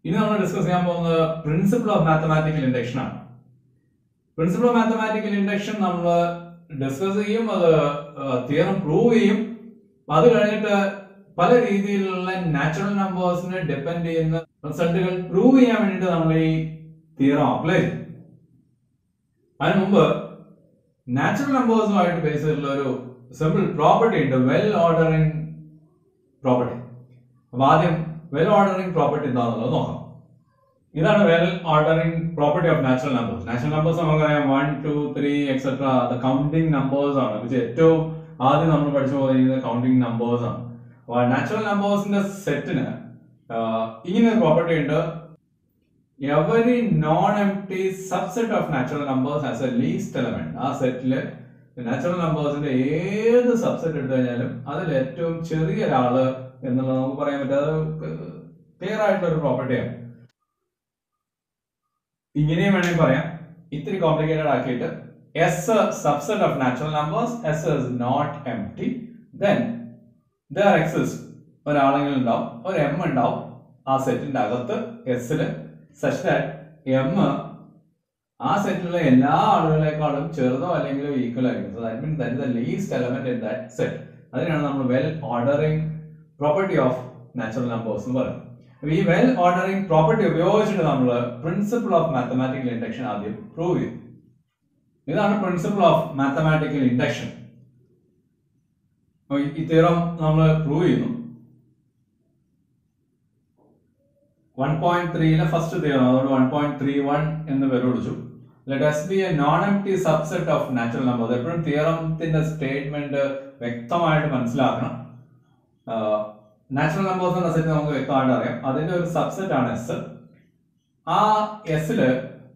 ഇനി നമ്മൾ ഡിസ്കസ് ചെയ്യാൻ പോകുന്നത് പ്രിൻസിപ്പിൾ ഓഫ് മാത്തമാറ്റിക്കൽ ഇൻഡക്ഷൻ ആണ് പ്രിൻസിപ്പിൾ ഓഫ് മാത്തമാറ്റിക്കൽ ഇൻഡക്ഷൻ നമ്മൾ ഡിസ്കസ് ചെയ്യും അത് തിയറം പ്രൂവ് ചെയ്യും അത് കഴിഞ്ഞിട്ട് പല രീതിയിലുള്ള നാച്ചുറൽ നമ്പേഴ്സിനെ ഡിപ്പെൻഡ് ചെയ്യുന്ന റിസൾട്ടുകൾ പ്രൂവ് ചെയ്യാൻ വേണ്ടിയിട്ട് നമ്മൾ ഈ തിയറം അപ്ലൈ ചെയ്യും അതിനു മുമ്പ് നാച്ചുറൽ നമ്പേഴ്സുമായിട്ട് ബേസ് ചെയ്തിട്ടുള്ള ഒരു സിമ്പിൾ പ്രോപ്പർട്ടി ഉണ്ട് വെൽ ഓർഡറിംഗ് പ്രോപ്പർട്ടി അപ്പൊ ആദ്യം വെൽ ഓർഡറിംഗ് പ്രോപ്പർട്ടി എന്താണെന്നുള്ളത് നോക്കാം ഇതാണ് well ordering property of natural numbers natural numbers നമുക്കറിയാം one two three etcetera the counting numbers ആണ് ഇത് ഏറ്റവും ആദ്യം നമ്മൾ പഠിച്ചു പോകുന്നത് കൗണ്ടിങ് നമ്പേഴ്സ് ആണ് അപ്പോൾ നാച്ചുറൽ നമ്പേഴ്സിന്റെ സെറ്റിന് ഇങ്ങനെ ഒരു പ്രോപ്പർട്ടി ഉണ്ട് every non empty subset of natural numbers has a least element ആ സെറ്റില് നാച്ചുറൽ നമ്പേഴ്സിന്റെ ഏത് സബ്സെറ്റ് എടുത്തു കഴിഞ്ഞാലും അതിൽ ഏറ്റവും ചെറിയ ഒരാള് എന്നുള്ളത് നമുക്ക് പറയാൻ പറ്റും അത് ക്ലിയർ ആയിട്ടുള്ള ഒരു പ്രോപ്പർട്ടിയാണ് ഇങ്ങനെയും വേണമെങ്കിൽ പറയാം ഇത്തിരി കോംപ്ലിക്കേറ്റഡ് ആക്കിയിട്ട് S subset of natural numbers S is not empty then there exist ഒരാളെങ്കിലും ഉണ്ടാവും ഒരു എം ഉണ്ടാവും ആ സെറ്റിന്റെ അകത്ത് എസില് സച്ച് ദാറ്റ് എം ആ സെറ്റിലുള്ള എല്ലാ ആളുകളെക്കാളും ചെറുതോ അല്ലെങ്കിൽ ഈക്വൽ ആയിരിക്കും so that means that is the least element in that set അതിനാണ് നമ്മൾ well ordering property of natural numbers എന്ന് പറയുന്നത് അപ്പൊ ഈ വെൽ ഓർഡറിംഗ് പ്രോപ്പർട്ടി ഉപയോഗിച്ചിട്ട് നമ്മൾ പ്രിൻസിപ്പിൾ ഓഫ് മാത്തമാറ്റിക്കൽ ഇൻഡക്ഷൻ ആദ്യം പ്രൂവ് ചെയ്തു ഇതാണ് പ്രിൻസിപ്പിൾ ഓഫ് മാത്തമാറ്റിക്കൽ ഇൻഡക്ഷൻ ഈ തിയറം നമ്മൾ പ്രൂവ് ചെയ്യുന്നു വൺ പോയിന്റ് ത്രീയിലെ ഫസ്റ്റ് തിയറം അതുകൊണ്ട് വൺ പോയിന്റ് ത്രീ വൺ എന്ന് പേര് വിളിച്ചു let S be a non empty subset of natural numbers എപ്പോഴും തിയറത്തിന്റെ സ്റ്റേറ്റ്മെന്റ് വ്യക്തമായിട്ട് മനസ്സിലാക്കണം നാച്ചുറൽ നമ്പേഴ്സ് എന്ന സെറ്റ് നമുക്ക് വ്യക്തമായിട്ട് അറിയാം അതിന്റെ ഒരു സബ്സെറ്റ് ആണ് എസ് ആ എസില്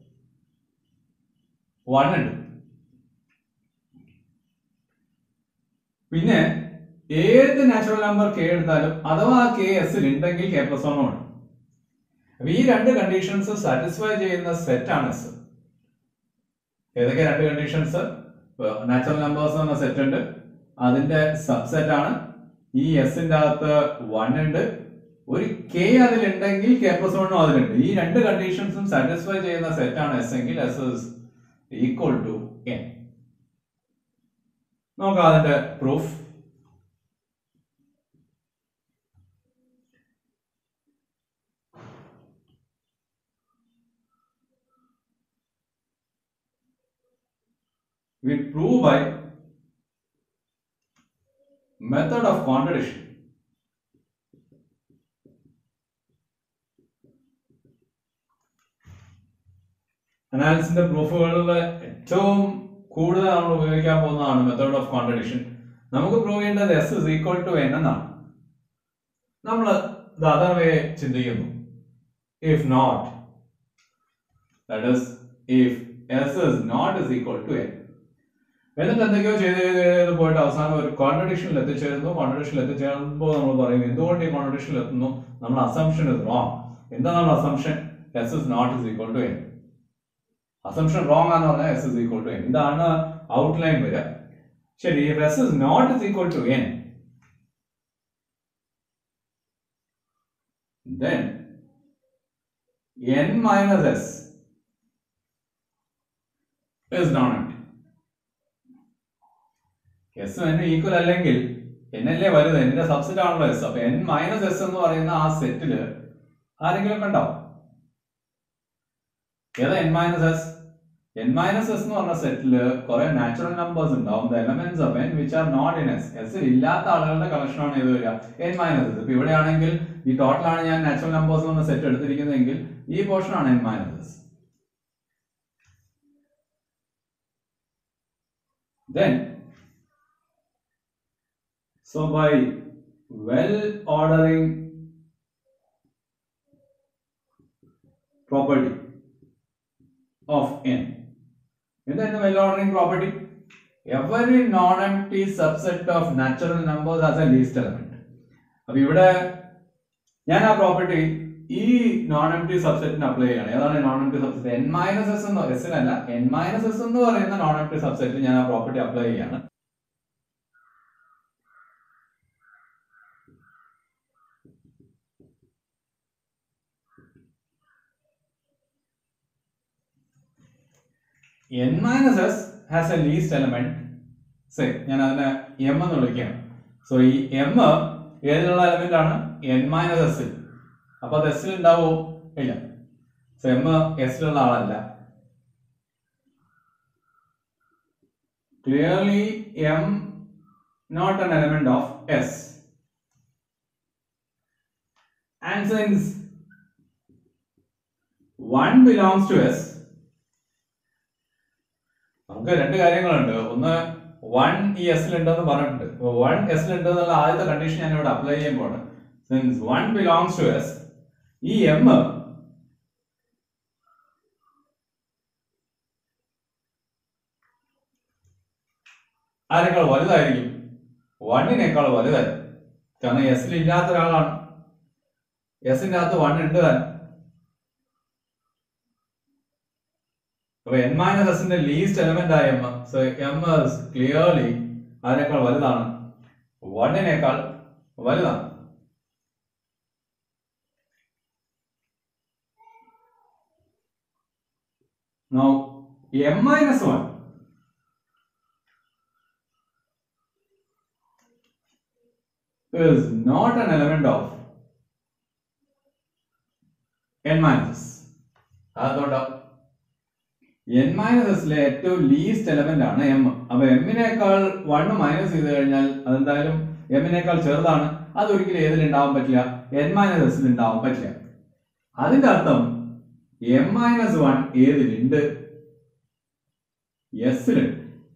വൺ ഉണ്ട് പിന്നെ ഏത് നാച്ചുറൽ നമ്പർ കെ എടുത്താലും അഥവാ കെ എസിൽ ഉണ്ടെങ്കിൽ കെ പ്ലസ് വണ്ണും ഉണ്ട് അപ്പൊ ഈ രണ്ട് കണ്ടീഷൻസ് സാറ്റിസ്ഫൈ ചെയ്യുന്ന സെറ്റ് ആണ് എസ് ഏതൊക്കെ രണ്ട് കണ്ടീഷൻസ് നാച്ചുറൽ നമ്പേഴ്സ് എന്ന സെറ്റ് ഉണ്ട് അതിന്റെ സബ്സെറ്റ് ആണ് ഈ എസിന്റെ അകത്ത് വൺ ഉണ്ട് ഒരു കെ അതിലുണ്ടെങ്കിൽ കെ പ്ലസ് വണ്ണും അതിലുണ്ട് ഈ രണ്ട് കണ്ടീഷൻസും സാറ്റിസ്ഫൈ ചെയ്യുന്ന സെറ്റ് ആണ് എസ് എങ്കിൽ S is equal to N നോക്കാം അതിന്റെ proof we prove by method of contradiction അനാലിസിന്റെ പ്രൂഫുകളിൽ ഏറ്റവും കൂടുതൽ നമ്മൾ ഉപയോഗിക്കാൻ പോകുന്നതാണ് മെത്തേഡ് ഓഫ് കോൺട്രഡിക്ഷൻ നമുക്ക് പ്രൂവ് ചെയ്യേണ്ടത് S is equal to N എന്നാണ് നമ്മൾ ഇത് അതർ വേ ചിന്തിക്കുന്നു if not that is if S is not is equal to N എന്നിട്ട് എന്തൊക്കെയോ ചെയ്ത് ചെയ്ത് ചെയ്ത് പോയിട്ട് അവസാനം ഒരു കോൺട്രഡിക്ഷനിൽ എത്തിച്ചേരുന്നു കോൺട്രഡിക്ഷനിൽ എത്തിച്ചേരുമ്പോൾ നമ്മൾ പറയും എന്തുകൊണ്ട് ഈ കോൺട്രഡിക്ഷനിൽ എത്തുന്നു നമ്മുടെ അസംഷൻ ഇസ് റോങ് എന്താ നമ്മുടെ assumption S is not is equal to N assumption wrong ആണെന്ന് പറഞ്ഞാൽ S is equal to N ഇതാണ് ഔട്ട്ലൈൻ വരിക ശരി if S is not is equal to N then n minus s is non-empty S N equal അല്ലെങ്കിൽ N അല്ലേ വലുത് എന്റെ subset ആണല്ലോ എസ് അപ്പൊ എൻ മൈനസ് എസ് എന്ന് പറയുന്ന ആ സെറ്റില് ആരെങ്കിലും ഒക്കെ ഉണ്ടാവും ഏതാ N minus S N minus S എന്ന് പറഞ്ഞ സെറ്റില് കുറെ നാച്ചുറൽ നമ്പേഴ്സ് ഉണ്ടാവും the elements of N which are not in S S ഇല്ലാത്ത ആളുകളുടെ കളക്ഷൻ ആണ് ഏത് വരിക എൻ മൈനസ് എസ് ഇപ്പൊ ഇവിടെയാണെങ്കിൽ ഈ ടോട്ടലാണ് ഞാൻ നാച്ചുറൽ നമ്പേഴ്സ് എന്ന സെറ്റ് എടുത്തിരിക്കുന്നതെങ്കിൽ ഈ പോർഷൻ ആണ് N minus S then so by well ordering property of n എന്തായിരുന്നു well ordering property every non empty subset of natural numbers has a least element അപ്പൊ ഇവിടെ ഞാൻ ആ പ്രോപ്പർട്ടി ഈ നോൺ എംപ്റ്റി സബ്സെറ്റിന് അപ്ലൈ ചെയ്യണം ഏതാണ് non empty subset N minus S എന്ന് എസിനല്ല എൻ മൈനസ് എസ് എന്ന് പറയുന്ന നോൺ എംപ്റ്റി സബ്സെറ്റിൽ ഞാൻ ആ പ്രോപ്പർട്ടി അപ്ലൈ ചെയ്യാണ് N minus S has a least element say ഞാൻ അതിനെ എം എന്ന് വിളിക്കുകയാണ് സോ ഈ എം ഏതിലുള്ള എലമെന്റ് ആണ് എൻ മൈനസ് എസിൽ അപ്പൊ അത് എസിൽ ഉണ്ടാവോ ഇല്ല സോ എം എസിലുള്ള ആളല്ല clearly M not an element of S. And since 1 belongs to S, നമുക്ക് രണ്ട് കാര്യങ്ങളുണ്ട് ഒന്ന് വൺ ഈ എസിൽ ഉണ്ടെന്ന് പറഞ്ഞിട്ടുണ്ട് വൺ എസിൽ ഉണ്ട് എന്നുള്ള ആദ്യത്തെ കണ്ടീഷൻ ഞാൻ ഇവിടെ അപ്ലൈ ചെയ്യുമ്പോൾ since one belongs to S ഈ എം ആരെക്കാൾ വലുതായിരിക്കും വണ്ണിനേക്കാൾ വലുതായിരിക്കും കാരണം എസിൽ ഇല്ലാത്ത ഒരാളാണ് എസിന്റെ അകത്ത് വൺ ഉണ്ട് താൻ അപ്പൊ എൻ മൈനസ് എസിന്റെ ലീസ്റ്റ് എലമെന്റ് ആയ എം സോ എം ക്ലിയർലി അതിനേക്കാൾ വലുതാണ് വണ്ണിനേക്കാൾ വലുതാണ് Now, m minus 1 is not an element of n minus s. അതുകൊണ്ടാ എൻ മൈനസ് എസിലെ ഏറ്റവും ലീസ്റ്റ് എലമെന്റ് ആണ് എം അപ്പൊ എമ്മിനേക്കാൾ വണ്ണ് മൈനസ് ചെയ്ത് കഴിഞ്ഞാൽ അതെന്തായാലും എമ്മിനേക്കാൾ ചെറുതാണ് അത് ഒരിക്കലും ഏതിൽ ഉണ്ടാവാൻ പറ്റില്ല എൻ മൈനസ് എസിൽ ഉണ്ടാവാൻ പറ്റില്ല അതിന്റെ അർത്ഥം എം മൈനസ് വൺ ഏതിലുണ്ട് എസിലുണ്ട്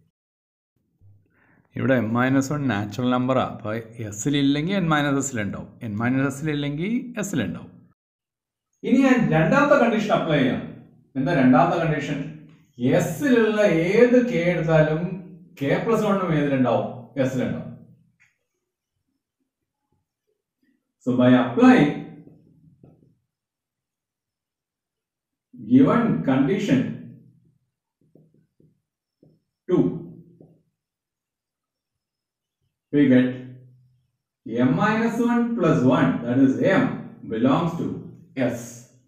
ഇവിടെ എം മൈനസ് വൺ നാച്ചുറൽ നമ്പറാണ് അപ്പോൾ എസിലില്ലെങ്കിൽ എൻ മൈനസ് എസിലുണ്ടാവും എൻ മൈനസ് എസിലില്ലെങ്കിൽ എസിലുണ്ടാവും ഇനി ഞാൻ രണ്ടാമത്തെ കണ്ടീഷൻ അപ്ലൈ ചെയ്യാം എന്താ രണ്ടാമത്തെ കണ്ടീഷൻ എസിലുള്ള ഏത് കെ എടുത്താലും കെ പ്ലസ് വണ്ണും ഏതിലുണ്ടാവും എസിലുണ്ടാവും so by apply given condition 2 we get m minus 1 plus 1 that is m belongs to s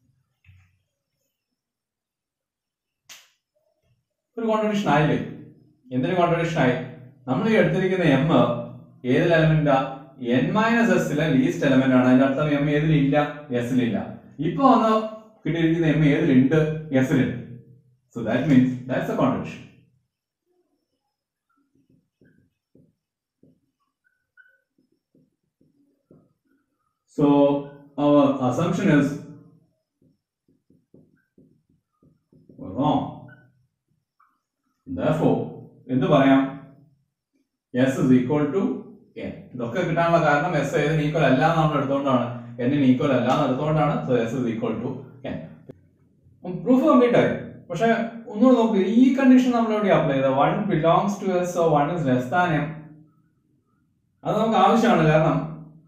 ഒരു കോൺട്രഡിക്ഷൻ ആയില്ലേ എന്തിനു കോൺട്രഡിക്ഷൻ ആയി നമ്മൾ ഈ എടുത്തിരിക്കുന്ന എം ഏതിൽ എലമെന്റാ എൻ മൈനസ് എസിലെ ലീസ്റ്റ് എലമെന്റ് ആണ് അതിന്റെ അർത്ഥം എം ഏതിലില്ല എസിലില്ല ഇപ്പൊ വന്ന് കിട്ടിയിരിക്കുന്ന എം ഏതിലുണ്ട് എസിലുണ്ട് so that means that's a contradiction So our assumption is wrong. Therefore, എന്ത് പറയാം S is equal to N ഇതൊക്കെ കിട്ടാനുള്ള കാരണം എസ് ഏതിന് ഈക്വൽ അല്ല എന്ന് നമ്മൾ എടുത്തുകൊണ്ടാണ് എന്നിന് ഈക്വൽ അല്ല എന്ന് എടുത്തുകൊണ്ടാണ് so S is equal to N proof complete ആയി പക്ഷെ ഒന്നുകൂടെ നോക്ക് ഈ കണ്ടീഷൻ നമ്മൾ എവിടെ അപ്ലൈ ചെയ്തത് വൺ ബിലോങ്സ് ടു എസ് ഓ one is less than M അത് നമുക്ക് ആവശ്യമാണ് കാരണം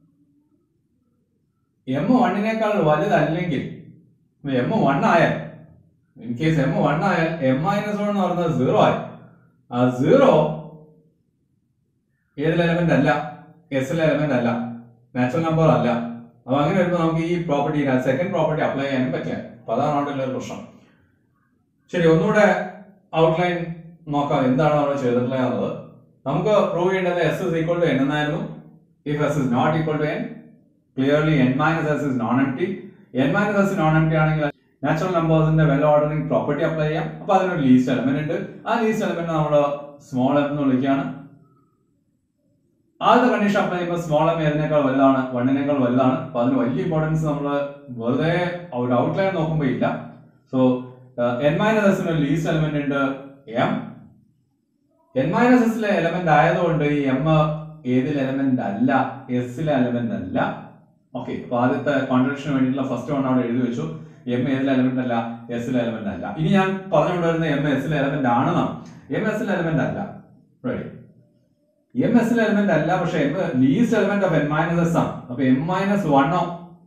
എം വണ്ണിനേക്കാൾ വലുതല്ലെങ്കിൽ എം വൺ ആയാൽ ഇൻ കേസ് എം വൺ ആയാൽ എം മൈനസ് വൺ എന്ന് പറയുന്നത് സീറോ ആയി ആ സീറോ ഏതിൽ എലമെന്റ് അല്ല എസിലെ എലമെന്റ് അല്ല നാച്ചുറൽ നമ്പർ അല്ല അപ്പൊ അങ്ങനെ വരുമ്പോൾ നമുക്ക് ഈ പ്രോപ്പർട്ടി സെക്കൻഡ് പ്രോപ്പർട്ടി അപ്ലൈ ചെയ്യാനും പറ്റില്ല അപ്പൊ അതാണ് അവിടെ ഒരു പ്രശ്നം ശരി ഒന്നുകൂടെ ഔട്ട്ലൈൻ നോക്കാം എന്താണ് നമ്മൾ ചെയ്തിട്ടുള്ളത് എന്നുള്ളത് നമുക്ക് പ്രൂവ് ചെയ്യേണ്ടത് S is equal to N എന്നായിരുന്നു if S is not equal to N clearly N minus S is non empty N minus S non empty ആണെങ്കിൽ നാച്ചുറൽ നമ്പേഴ്സിന്റെ വെൽ ഓർഡറിംഗ് പ്രോപ്പർട്ടി അപ്ലൈ ചെയ്യാം അപ്പൊ അതിനൊരു least element ഉണ്ട് ആ least element നമ്മൾ small M എന്ന് വിളിക്കുകയാണ് ആദ്യത്തെ കണ്ടീഷൻ അപ്ലൈ ചെയ്യുമ്പോൾ സ്മോൾ എം ഏതിനേക്കാൾ വലുതാണ് വണ്ണിനേക്കാൾ വലുതാണ് അപ്പൊ അതിന് വലിയ ഇമ്പോർട്ടൻസ് നമ്മൾ വെറുതെ ഒരു ഔട്ട്ലൈൻ നോക്കുമ്പോൾ ഇല്ല സോ എൻ മൈനസ് എസിന് ഒരു ലീസ്റ്റ് എലമെന്റ് ഉണ്ട് എം എൻ മൈനസ് എസിലെ എലമെന്റ് ആയതുകൊണ്ട് ഈ എം ഏതിൽ എലമെന്റ് അല്ല എസിലെ എലമെന്റ് അല്ല ഓക്കെ അപ്പൊ ആദ്യത്തെ കോൺട്രഡിക്ഷന് വേണ്ടിയിട്ടുള്ള ഫസ്റ്റ് വൺ അവിടെ എഴുതി വെച്ചു എം ഏതിലെ എലമെന്റ് അല്ല എസിലെ എലമെന്റ് അല്ല ഇനി ഞാൻ പറഞ്ഞുകൊണ്ടുവരുന്ന എം എസിലെ എലമെന്റ് ആണെന്നാണ് എം എസിലെ എലമെന്റ് അല്ല റെഡി എം എസിലെ എലമെന്റ് അല്ല പക്ഷെ M least element of N minus S ആണ് അപ്പൊ എം മൈനസ് വണ്ണോ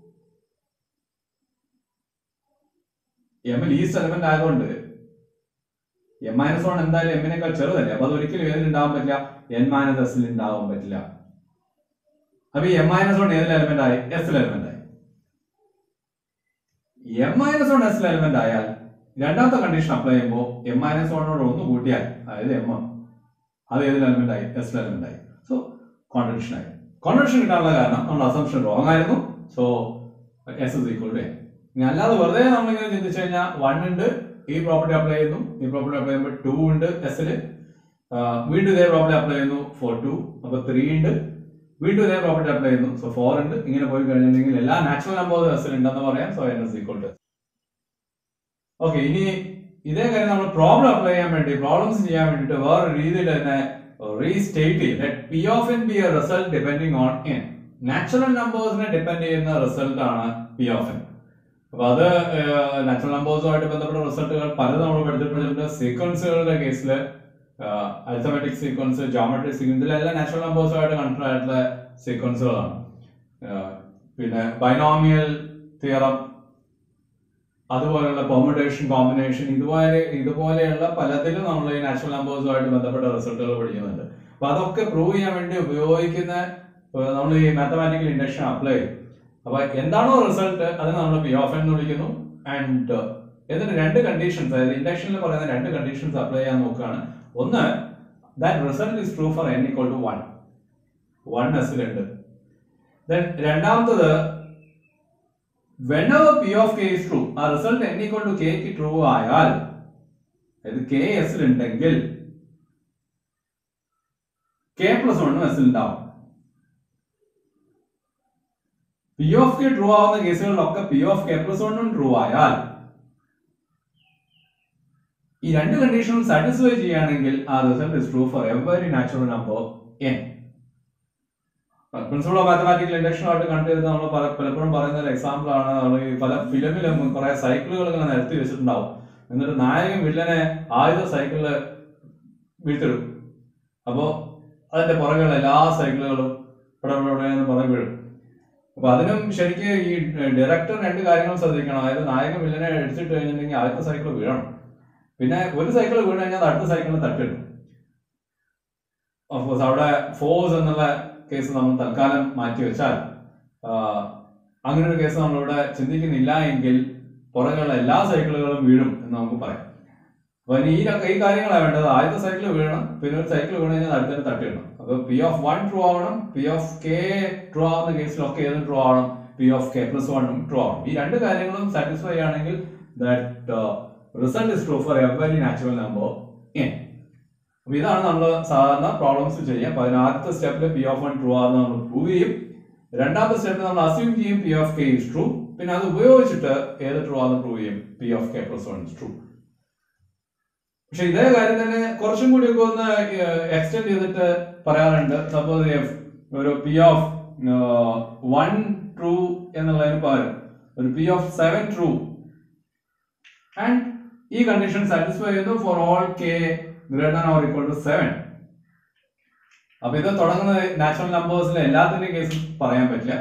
എം ലീസ്റ്റ് എലമെന്റ് ആയതുകൊണ്ട് എം മൈനസ് വൺ എന്തായാലും എമ്മിനേക്കാൾ ചെറുതല്ലേ അപ്പൊ അത് ഒരിക്കലും ഏതിൽ ഉണ്ടാവാൻ പറ്റില്ല എൻ മൈനസ് എസിൽ ഉണ്ടാവാൻ പറ്റില്ല അപ്പൊ ഈ എം മൈനസ് വൺ ഏതിൽ എലമെന്റ് ആയി എസിൽ എലമെന്റ് ആയി എം മൈനസ് വൺ എസിൽ എലമെന്റ് ആയാൽ രണ്ടാമത്തെ കണ്ടീഷൻ അപ്ലൈ ചെയ്യുമ്പോൾ എം മൈനസ് വണ്ണോട് ഒന്ന് കൂട്ടിയാൽ അതായത് എം അത് ഏതിൽ എലമെന്റ് ആയി എസ് എലമെന്റ് ആയി സോ കോൺട്രഡിക്ഷൻ ആയി കോൺട്രഡിക്ഷൻ കിട്ടാനുള്ള കാരണം നമ്മൾ അസംഷൻ റോങ് ആയിരുന്നു so S is equal to N ഇനി അല്ലാതെ വെറുതെ നമ്മളിങ്ങനെ ചിന്തിച്ചു കഴിഞ്ഞാൽ വൺ ഉണ്ട് ഈ പ്രോപ്പർട്ടി അപ്ലൈ ചെയ്യുന്നു ഈ പ്രോപ്പർട്ടി അപ്ലൈ ചെയ്യുമ്പോൾ ടു ഉണ്ട് എസില് വീണ്ടും ഇതേ പ്രോപ്പർട്ടി അപ്ലൈ ചെയ്യുന്നു ഫോർ ടു അപ്പൊ ത്രീ ഉണ്ട് വീണ്ടും ഇതേ പ്രോപ്പർട്ടി അപ്ലൈ ചെയ്യുന്നു സോ ഫോർ ഉണ്ട് ഇങ്ങനെ പോയി കഴിഞ്ഞിട്ടുണ്ടെങ്കിൽ എല്ലാ നാച്ചുറൽ നമ്പേഴ്സ് എസിൽ ഉണ്ടെന്ന് പറയാം so N is equal to okay ഇനി ഇതേ കാര്യം നമ്മൾ പ്രോബ്ലം അപ്ലൈ ചെയ്യാൻ വേണ്ടി പ്രോബ്ലംസ് ചെയ്യാൻ വേണ്ടിയിട്ട് വേറെ രീതിയിൽ തന്നെ റീസ്റ്റേറ്റ് ചെയ്യും P of N be a result depending on N natural നമ്പേഴ്സിനെ ഡിപെൻഡ് ചെയ്യുന്ന റിസൾട്ട് ആണ് പി ഓഫ് എൻ അപ്പൊ അത് നാച്ചുറൽ നമ്പേഴ്സുമായിട്ട് ബന്ധപ്പെട്ട റിസൾട്ടുകൾ പലതും നമ്മൾ പഠിച്ചിട്ടുണ്ട് സീക്വൻസുകളുടെ കേസിൽ അൽത്തമെറ്റിക് സീക്വൻസ് ജോമെട്രിക് സീക്വൻസ് ഇതിലെല്ലാം നാച്ചുറൽ നമ്പേഴ്സുമായിട്ട് കണക്റ്റഡ് ആയിട്ടുള്ള സീക്വൻസുകളാണ് പിന്നെ ബൈനോമിയൽ തിയറം അതുപോലെയുള്ള പെർമുട്ടേഷൻ കോമ്പിനേഷൻ ഇതുപോലെ ഇതുപോലെയുള്ള പലതിലും നമ്മൾ ഈ നാച്ചുറൽ നമ്പേഴ്സുമായിട്ട് ബന്ധപ്പെട്ട റിസൾട്ടുകൾ പഠിക്കുന്നുണ്ട് അപ്പൊ അതൊക്കെ പ്രൂവ് ചെയ്യാൻ വേണ്ടി ഉപയോഗിക്കുന്ന നമ്മൾ ഈ മാത്തമാറ്റിക്കൽ ഇൻഡക്ഷൻ അപ്ലൈ ചെയ്യും അപ്പൊ എന്താണോ റിസൾട്ട് അത് നമ്മൾ പി ഓഫ് എന്ന് വിളിക്കുന്നു ആൻഡ് എന്നിട്ട് രണ്ട് കണ്ടീഷൻസ് അതായത് ഇൻഡക്ഷനിൽ പറയുന്ന രണ്ട് കണ്ടീഷൻസ് അപ്ലൈ ചെയ്യാൻ നോക്കുകയാണ് ഒന്ന് that result is true for n equal to one one എസിലുണ്ട് ദെൻ രണ്ടാമത്തത് whenever p of k is true ആ result n equal to k ക്ക് ട്രൂ ആയാൽ അതായത് k s ഉണ്ടെങ്കിൽ k പ്ലസ് വണ്ണും എസ് ഉണ്ടാവും പി ഓഫ് കെ ട്രൂ ആവുന്ന കേസുകളിലൊക്കെ പി ഓഫ് കെ പ്ലസ് വണ്ണും ട്രൂ ആയാൽ ഈ രണ്ട് കണ്ടീഷനും സാറ്റിസ്ഫൈ ചെയ്യുകയാണെങ്കിൽ ആ result is true for every natural number n principle of mathematical ഇൻഡക്ഷനുമായിട്ട് കണ്ടു ചെയ്ത് നമ്മൾ പലപ്പോഴും പറയുന്ന ഒരു എക്സാമ്പിൾ ആണ് നമ്മൾ ഈ പല ഫിലിമിലും കുറെ സൈക്കിളുകൾ ഇങ്ങനെ നിരത്തി വെച്ചിട്ടുണ്ടാവും എന്നിട്ട് നായകൻ വില്ലനെ ആയുധ സൈക്കിളില് വീഴ്ത്തിടും അപ്പോ അതിന്റെ പുറകെയുള്ള എല്ലാ സൈക്കിളുകളും ഇവിടെ ഇവിടെ ഇവിടെ എന്ന് പുറകെ വീഴും അപ്പൊ അതിനും ശരിക്കും ഈ ഡയറക്ടർ രണ്ട് കാര്യങ്ങളും ശ്രദ്ധിക്കണം അതായത് നായകൻ വില്ലനെ അടിച്ചിട്ട് കഴിഞ്ഞിട്ടുണ്ടെങ്കിൽ ആദ്യത്തെ സൈക്കിൾ വീഴണം പിന്നെ ഒരു സൈക്കിൾ വീണ് കഴിഞ്ഞാൽ അത് അടുത്ത സൈക്കിളിൽ തട്ടിടും ഓഫ്കോഴ്സ് അവിടെ ഫോഴ്സ് എന്നുള്ള കേസ് നമ്മൾ തൽക്കാലം മാറ്റി വെച്ചാൽ അങ്ങനെ ഒരു കേസ് നമ്മളിവിടെ ചിന്തിക്കുന്നില്ല എങ്കിൽ പുറകെയുള്ള എല്ലാ സൈക്കിളുകളും വീഴും എന്ന് നമുക്ക് പറയാം അപ്പൊ ഇനി ഈ ഈ കാര്യങ്ങളാണ് വേണ്ടത് ആദ്യത്തെ സൈക്കിൾ വീഴണം പിന്നെ ഒരു സൈക്കിൾ വീണ് കഴിഞ്ഞാൽ അടുത്തതിന് തട്ടിയിടണം അപ്പൊ പി ഓഫ് വൺ ട്രൂ ആവണം പി ഓഫ് കെ ട്രൂ ആവുന്ന കേസിലൊക്കെ ഏതും ട്രൂ ആവണം പി ഓഫ് കെ പ്ലസ് വണ്ണും ട്രൂ ആവണം ഈ രണ്ട് കാര്യങ്ങളും സാറ്റിസ്ഫൈ ആണെങ്കിൽ that result is true for every natural number n അപ്പൊ ഇതാണ് നമ്മൾ സാധാരണ പ്രോബ്ലംസ് ചെയ്യുക അപ്പൊ അതിനാദ്യത്തെ സ്റ്റെപ്പിൽ പി ഓഫ് വൺ ട്രൂ ആണെന്ന് നമ്മൾ പ്രൂവ് ചെയ്യും രണ്ടാമത്തെ സ്റ്റെപ്പിൽ നമ്മൾ അസ്യൂം ചെയ്യും P of k is true പിന്നെ അത് ഉപയോഗിച്ചിട്ട് ഏത് ട്രൂ ആണെന്ന് പ്രൂവ് ചെയ്യും P of k plus one is true പക്ഷെ ഇതേ കാര്യം തന്നെ കുറച്ചും കൂടി ഒക്കെ ഒന്ന് എക്സ്റ്റെൻഡ് ചെയ്തിട്ട് പറയാറുണ്ട് സപ്പോസ് ഒരു പി ഓഫ് വൺ ട്രൂ എന്നുള്ളതിന് പകരം ഒരു p of seven true and ഈ കണ്ടീഷൻ സാറ്റിസ്ഫൈ ചെയ്യുന്നു for all k greater than or equal to seven അപ്പൊ ഇത് തുടങ്ങുന്നത് നാച്ചുറൽ നമ്പേഴ്സിലെ എല്ലാത്തിന്റെയും കേസ് പറയാൻ പറ്റില്ല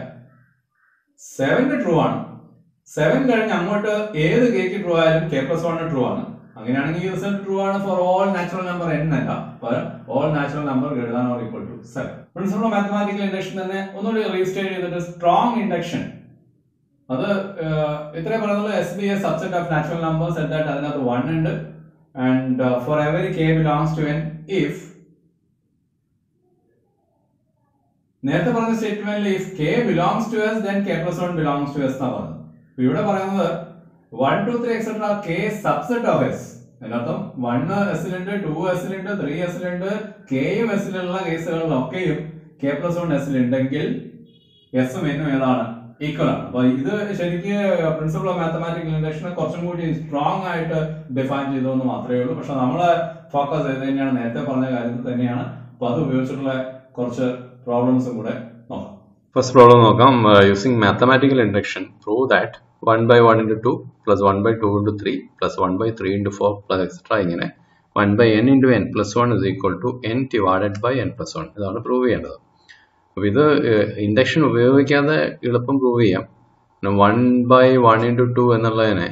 സെവന് ട്രൂ ആണ് സെവൻ കഴിഞ്ഞ് അങ്ങോട്ട് ഏത് കേക്ക് ട്രൂ ആയാലും കെ പ്ലസ് വൺ ട്രൂ ആണ് അങ്ങനെയാണെങ്കിൽ ഈ റിസൾട്ട് ട്രൂ ആണ് for all natural number n അല്ല പകരം all natural number greater than or equal to seven principle of mathematical induction തന്നെ ഒന്നുകൂടി റീസ്റ്റേറ്റ് ചെയ്തിട്ട് സ്ട്രോങ് ഇൻഡക്ഷൻ അത് ഇത്രേ പറയുന്നുള്ളൂ s be s subset of natural numbers എന്തായിട്ട് അതിനകത്ത് വൺ ഉണ്ട് and for every k belongs to n if നേരത്തെ പറഞ്ഞ സ്റ്റേറ്റ്മെന്റിൽ if K belongs to s then k plus one belongs to s എന്നാണ് പറഞ്ഞത് അപ്പൊ ഇവിടെ പറയുന്നത് one two three etcetera k subset of s അതിനർത്ഥം വൺ എസിലുണ്ട് ടു എസിലുണ്ട് ത്രീ എസിലുണ്ട് കെയും എസിലുള്ള കേസുകളിലൊക്കെയും കെ പ്ലസ് വൺ എസിലുണ്ടെങ്കിൽ എസും എന്നും ഏതാണ് ഈക്വൽ ആണ് അപ്പൊ ഇത് ശരിക്ക് പ്രിൻസിപ്പൾ ഓഫ് മാത്തമാറ്റിക്കൽ ഇൻഡക്ഷനെ കുറച്ചും കൂടി സ്ട്രോങ് ആയിട്ട് ഡിഫൈൻ ചെയ്തു എന്ന് മാത്രമേ ഉള്ളൂ പക്ഷെ നമ്മള് ഫോക്കസ് ചെയ്ത് തന്നെയാണ് നേരത്തെ പറഞ്ഞ കാര്യത്തിൽ തന്നെയാണ് അപ്പൊ അത് ഉപയോഗിച്ചിട്ടുള്ള കുറച്ച് പ്രോബ്ലംസും കൂടെ നോക്കാം ഫസ്റ്റ് പ്രോബ്ലം നോക്കാം using mathematical induction prove that one by one into two plus one by two into three plus one by three into four plus etcetera ഇങ്ങനെ one by n into n plus one is equal to n divided by n plus one ഇതാണ് prove ചെയ്യേണ്ടത് അപ്പോൾ ഇത് induction ഉപയോഗിക്കാതെ എളുപ്പം prove ചെയ്യാം one by one into two എന്നുള്ളതിനെ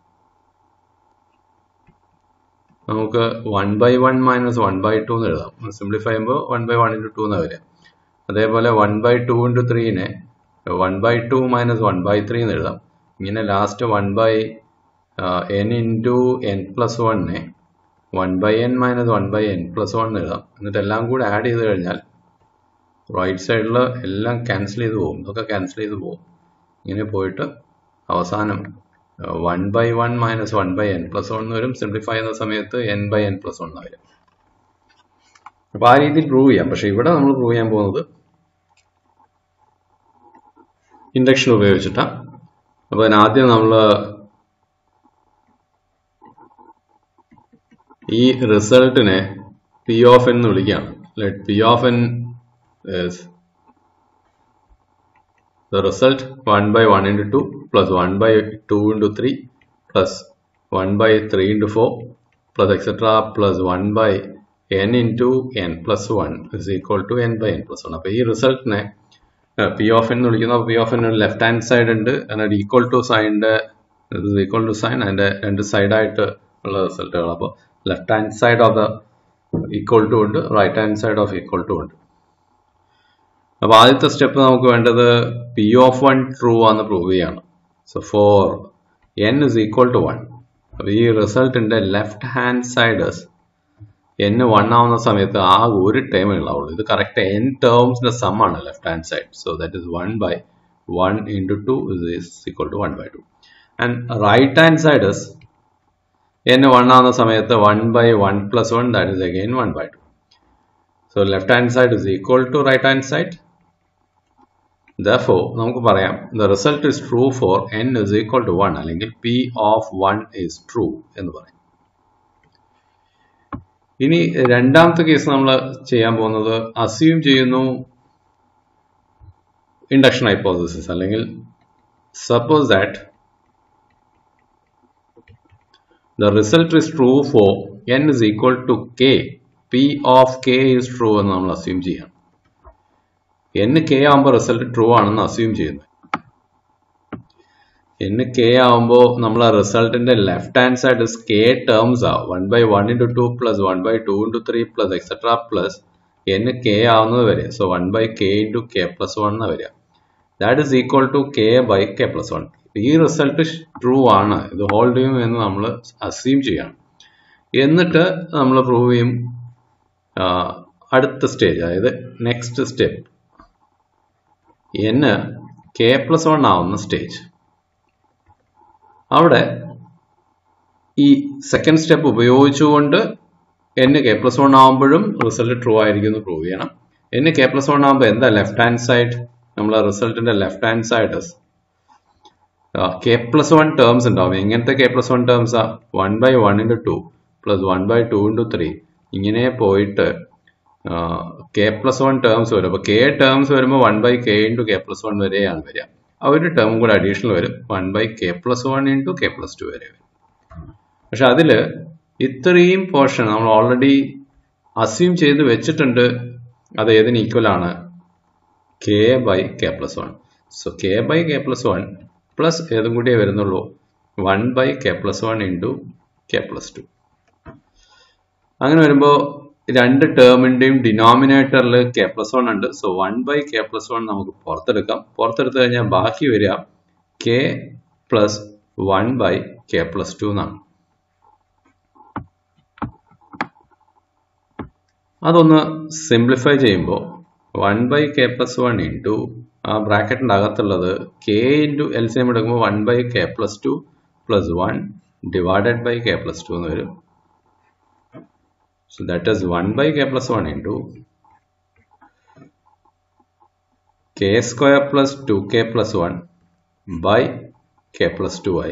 നമുക്ക് one by one minus one by two എന്ന് എഴുതാം സിംപ്ലിഫൈ ചെയ്യുമ്പോൾ one by one into two എന്ന് വരിക അതേപോലെ വൺ ബൈ ടു ഇൻറ്റു ത്രീനെ one by two minus one by three എന്ന് എഴുതാം ഇങ്ങനെ last one by n into n plus വണ്ണിനെ one by n minus one by n plus one എഴുതാം എന്നിട്ട് എല്ലാം കൂടി ആഡ് ചെയ്ത് കഴിഞ്ഞാൽ റൈറ്റ് സൈഡിൽ എല്ലാം ക്യാൻസൽ ചെയ്ത് പോകും ഇതൊക്കെ ക്യാൻസൽ ചെയ്ത് പോകും ഇങ്ങനെ പോയിട്ട് അവസാനം one by one minus one by n plus one വരും സിംപ്ലിഫൈ ചെയ്യുന്ന സമയത്ത് n by n plus one വരും അപ്പോൾ ആ രീതിയിൽ പ്രൂവ് ചെയ്യാം പക്ഷേ ഇവിടെ നമ്മൾ പ്രൂവ് ചെയ്യാൻ പോകുന്നത് ഇൻഡക്ഷൻ ഉപയോഗിച്ചിട്ടാണ് അപ്പോൾ അതിനാദ്യം നമ്മൾ ഈ റിസൾട്ടിനെ പി ഓഫ് എൻ എന്ന് വിളിക്കുകയാണ് let P of n is the result 1 by 1 into 2 plus 1 by 2 into 3 plus 1 by 3 into 4 plus etc plus 1 by n into n plus 1 is equal to n by n plus 1 അപ്പോൾ ഈ റിസൾട്ടിനെ P of എന്ന് വിളിക്കുന്ന p of ഒരു left hand side ഉണ്ട് എന്നിട്ട് equal to സൈനിൻ്റെ ഇത് equal to sign അതിൻ്റെ രണ്ട് സൈഡായിട്ട് ഉള്ള റിസൾട്ടുകൾ അപ്പോൾ left hand side of the equal to ഉണ്ട് right hand side of equal to ഉണ്ട് അപ്പോൾ ആദ്യത്തെ സ്റ്റെപ്പ് നമുക്ക് വേണ്ടത് പി ഓഫ് വൺ ട്രൂ ആണെന്ന് പ്രൂവ് ചെയ്യാണ് so for n is equal to one അപ്പോൾ ഈ റിസൾട്ടിൻ്റെ left hand side is n one ആവുന്ന സമയത്ത് ആ ഒരു ടേമേ ഉണ്ടാവുള്ളൂ ഇത് കറക്റ്റ് എൻ ടേംസിന്റെ സം ആണ് left hand side so that is one by one into two is equal to one by two and right hand side is n one ആവുന്ന സമയത്ത് one by one plus one that is again one by two so left hand side is equal to right hand side therefore നമുക്ക് പറയാം the result is true for n is equal to 1 അല്ലെങ്കിൽ p of 1 is true എന്ന് പറയും ഇനി രണ്ടാമത്തെ case നമ്മൾ ചെയ്യാൻ പോകുന്നത് അസ്യൂം ചെയ്യുന്നു ഇൻഡക്ഷൻ ഹൈപ്പോസിസ് അല്ലെങ്കിൽ suppose that the result is true for n is equal to k p of k is true എന്ന് നമ്മൾ അസ്യൂം ചെയ്യാം n k ആകുമ്പോൾ റിസൾട്ട് ട്രൂ ആണെന്ന് അസ്യൂം ചെയ്യുന്നു n k ആകുമ്പോൾ നമ്മൾ ആ റിസൾട്ടിന്റെ left hand side k terms ആ one by one into two plus one by two into three plus etcetera plus n k ആവുന്നത് വരെ so one by k into k plus one എന്ന് വരിക that is equal to k by k plus one ഈ result true ആണ് ഇത് hold ചെയ്യും എന്ന് നമ്മൾ അസ്യൂം ചെയ്യണം എന്നിട്ട് നമ്മൾ പ്രൂവ് ചെയ്യും അടുത്ത സ്റ്റേജ് അതായത് നെക്സ്റ്റ് സ്റ്റെപ്പ് എന്ന് കെ പ്ലസ് വൺ ആവുന്ന സ്റ്റേജ് അവിടെ ഈ സെക്കൻഡ് സ്റ്റെപ്പ് ഉപയോഗിച്ചുകൊണ്ട് എന്ന് കെ പ്ലസ് വൺ ആകുമ്പോഴും റിസൾട്ട് ട്രൂ ആയിരിക്കും എന്ന് പ്രൂവ് ചെയ്യണം എന്ന് കെ പ്ലസ് വൺ ആകുമ്പോൾ എന്താ ലെഫ്റ്റ് ഹാൻഡ് സൈഡ് നമ്മളെ റിസൾട്ടിന്റെ left hand side k plus one terms ഉണ്ടാവും എങ്ങനത്തെ കെ പ്ലസ് വൺ ടേംസ് ആ one by one into two plus one by two into three ഇങ്ങനെ പോയിട്ട് കെ പ്ലസ് വൺ ടേംസ് വരും അപ്പോൾ കെ ടേംസ് വരുമ്പോൾ one by k into k plus one വരെയാണ് വരിക ആ ഒരു ടേം കൂടെ അഡീഷണൽ വരും one by k plus one into k plus two വരെ വരും പക്ഷെ അതിൽ ഇത്രയും പോർഷൻ നമ്മൾ ഓൾറെഡി അസ്യൂം ചെയ്ത് വെച്ചിട്ടുണ്ട് അത് ഏതിന് ഈക്വൽ ആണ് k by k plus one so k by k plus one plus ഏതും കൂടിയേ വരുന്നുള്ളൂ one by k plus one into k plus two അങ്ങനെ വരുമ്പോൾ രണ്ട് ടേമിൻ്റെയും ഡിനോമിനേറ്ററിൽ കെ പ്ലസ് വൺ ഉണ്ട് so one by k plus one നമുക്ക് പുറത്തെടുക്കാം പുറത്തെടുത്ത് കഴിഞ്ഞാൽ ബാക്കി വരിക k plus one by k plus two എന്നാണ് അതൊന്ന് സിംപ്ലിഫൈ ചെയ്യുമ്പോൾ one by k plus one into ആ ബ്രാക്കറ്റിൻ്റെ അകത്തുള്ളത് K into L C M എടുക്കുമ്പോൾ one by k plus two plus one divided by k plus two എന്ന് വരും So that is 1 by k plus 1 into k square plus 2k plus 1 by k plus 2i.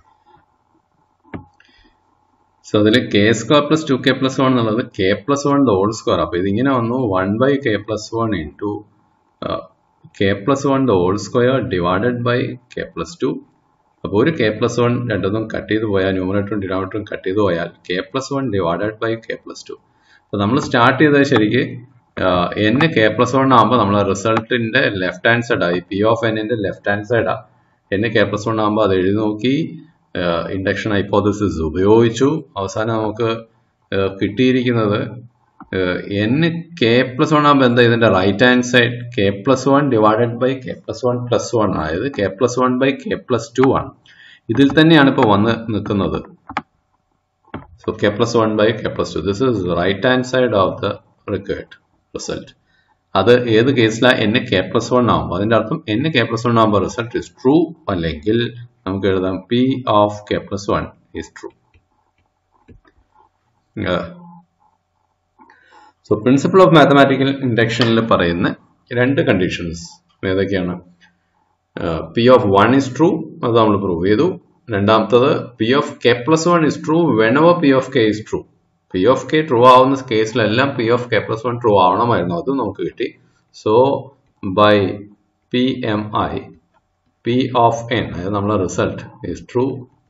So അതിൽ k square plus two k plus one എന്നുള്ളത് k plus one whole square അപ്പോൾ ഇതിങ്ങനെ വന്നു one by k plus one into k plus one whole square divided by k plus two അപ്പോൾ ഒരു k plus one രണ്ടൊന്നും cut ചെയ്ത് പോയാൽ ന്യൂമറേറ്ററും ഡിനോമിനേറ്ററും കട്ട് ചെയ്ത് പോയാൽ k plus one divided by k plus two അപ്പോൾ നമ്മൾ സ്റ്റാർട്ട് ചെയ്തത് ശരിക്ക് എൻ കെ പ്ലസ് വൺ ആകുമ്പോൾ നമ്മൾ റിസൾട്ടിന്റെ ലെഫ്റ്റ് ഹാൻഡ് സൈഡായി പി ഓഫ് എന്നിന്റെ ലെഫ്റ്റ് ഹാൻഡ് സൈഡാ എൻ കെ പ്ലസ് വൺ ആകുമ്പോൾ അത് എഴുതി നോക്കി ഇൻഡക്ഷൻ ഹൈപ്പോസിസ് ഉപയോഗിച്ചു അവസാനം നമുക്ക് കിട്ടിയിരിക്കുന്നത് എൻ കെ പ്ലസ് വൺ ആകുമ്പോൾ എന്താ ഇതിന്റെ right hand side k plus one divided by k plus one plus one അതായത് k plus one by k plus two ആണ് ഇതിൽ തന്നെയാണ് ഇപ്പോൾ വന്ന് നിൽക്കുന്നത് so k plus one by k plus two this is right hand side of the required result അത് ഏത് കേസിലാണ് എൻ കെ പ്ലസ് വൺ ആകുമ്പോൾ അതിന്റെ അർത്ഥം എൻ കെ പ്ലസ് വൺ ആകുമ്പോൾ റിസൾട്ട് ഇസ് ട്രൂ അല്ലെങ്കിൽ നമുക്ക് എഴുതാം p of k plus one is true so principle of mathematical ഇൻഡക്ഷനിൽ പറയുന്ന രണ്ട് കണ്ടീഷൻസ് ഏതൊക്കെയാണ് p of one is true അത് നമ്മൾ പ്രൂവ് ചെയ്തു രണ്ടാമത്തത് p of k plus one is true whenever p of k is true p of k true ആവുന്ന കേസിലെല്ലാം p of k plus one true ആവണമായിരുന്നു അതും നമുക്ക് കിട്ടി so by P M I p of n അതായത് നമ്മളെ result is true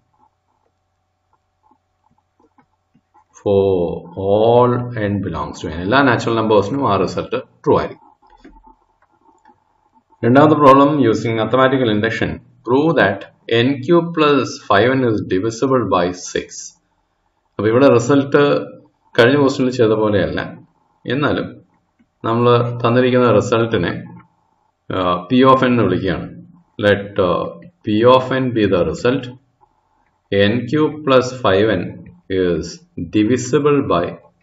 for all n belongs to n എല്ലാ natural നമ്പേഴ്സിനും ആ റിസൾട്ട് ട്രൂ ആയിരിക്കും രണ്ടാമത്തെ problem using mathematical induction prove that n cube plus five n is divisible by six അപ്പോൾ ഇവിടെ result കഴിഞ്ഞ ക്വസ്റ്റിനിൽ ചെയ്ത പോലെയല്ല എന്നാലും നമ്മൾ തന്നിരിക്കുന്ന റിസൾട്ടിനെ പി ഓഫ് എൻ എന്ന് വിളിക്കുകയാണ് let P of N be the result n cube plus five n is divisible by